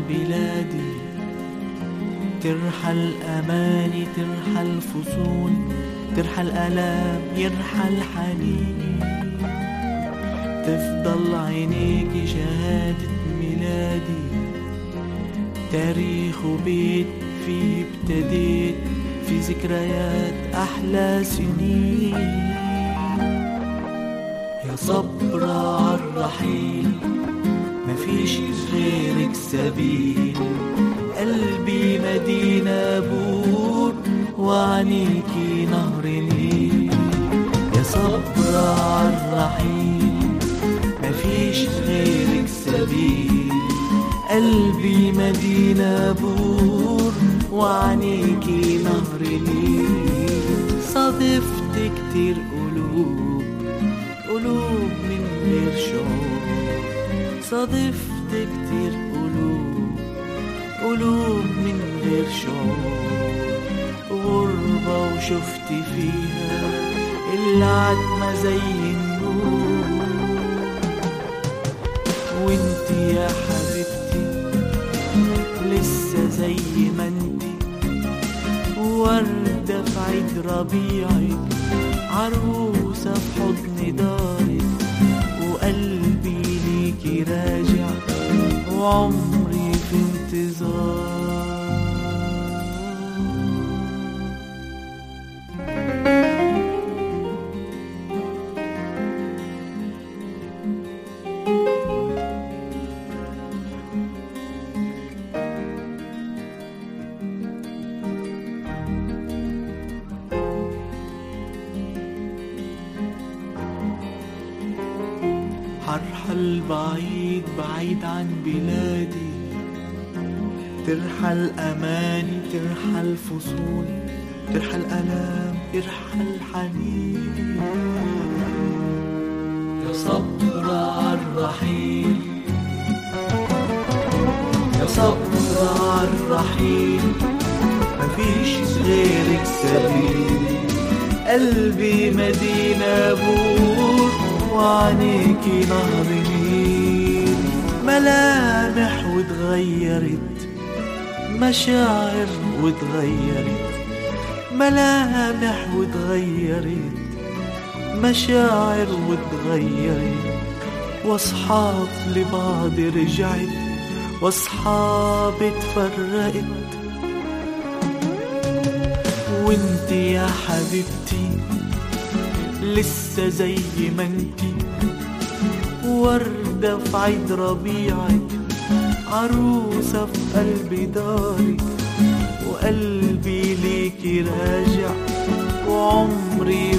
بلادي ترحل أماني ترحل فصول ترحل ألام يرحل حنين تفضل عينيك شهادة ميلادي تاريخ وبيت فيه ابتديت في ذكريات أحلى سنين يا صبرة عالرحيل مفيش غيرك سبيل قلبي مدينة بور وعنيكي نهر نيل يا صبرة عالرحيل مفيش غيرك سبيل قلبي مدينة بور وعنيكي نهر نيل صادفت كتير قلوب قلوب من غير شعور صادفت كتير قلوب قلوب من غير شعور غربة وشفت فيها العتمة زي النور وانت يا حبيبتي لسه زي ما انتي وردة في عيد ربيعك عروسة في حضن دارك وقلبي ليكي راجع وعمري في انتظار هرحل بعيد بعيد عن بلادي ترحل أماني ترحل فصولي ترحل ألام يرحل حنين يا صبر عالرحيل يا صبر عالرحيل مفيش غيرك سبيل قلبي مدينة بور وعنيكي نهر نيل ملامح وتغيرت مشاعر وتغيرت ملامح وتغيرت مشاعر وتغيرت واصحاب لبعض رجعت واصحاب اتفرقت وانت يا حبيبتي لسه زي ما انتي وردة في عيد ربيعك عروسة في قلب دارك وقلبي ليكي راجع وعمري